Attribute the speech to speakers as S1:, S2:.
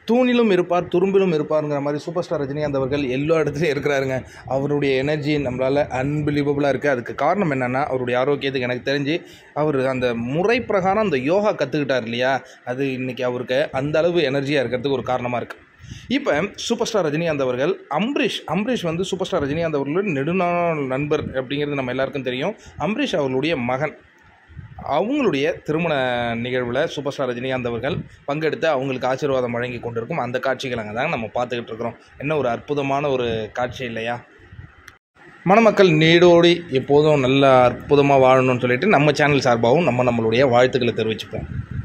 S1: தூணிலும் இருப்பார் துரும்பிலும் இருப்பாருங்கிற மாதிரி super star Rajinikanth அவர்கள் எல்லா இடத்துலையும் இருக்கிறாருங்க அவருடைய எனர்ஜி நம்மளால் அன்பிலீவபுளாக இருக்குது அதுக்கு காரணம் என்னென்னா அவருடைய ஆரோக்கியத்துக்கு எனக்கு தெரிஞ்சு அவர் அந்த முறை பிரகாரம் அந்த யோகா கற்றுக்கிட்டார் இல்லையா அது இன்றைக்கி அவருக்கு அந்த அளவு எனர்ஜியாக இருக்கிறதுக்கு ஒரு காரணமாக இருக்குது இப்போ சூப்பர் ஸ்டார் ரஜினிகாந்த் அவர்கள் அம்பரீஷ் அம்பரீஷ் வந்து சூப்பர் ஸ்டார் ரஜினிகாந்த் அவர்களுடைய நெடுநாள் நண்பர் அப்படிங்கிறது நம்ம எல்லாருக்கும் தெரியும் அம்பரீஷ் அவர்களுடைய மகன் அவங்களுடைய திருமண நிகழ்வில் சூப்பர் ஸ்டார் ரஜினிகாந்த் அவர்கள் பங்கெடுத்து அவங்களுக்கு ஆசீர்வாதம் வழங்கி கொண்டிருக்கும் அந்த காட்சிகள் அங்கே தாங்க நம்ம பார்த்துக்கிட்டு இருக்கிறோம் என்ன ஒரு அற்புதமான ஒரு காட்சி இல்லையா மணமக்கள் நீடோடி எப்போதும் நல்ல அற்புதமாக வாழணும்னு சொல்லிட்டு நம்ம சேனல் சார்பாகவும் நம்ம நம்மளுடைய வாழ்த்துக்களை தெரிவிச்சுப்போம்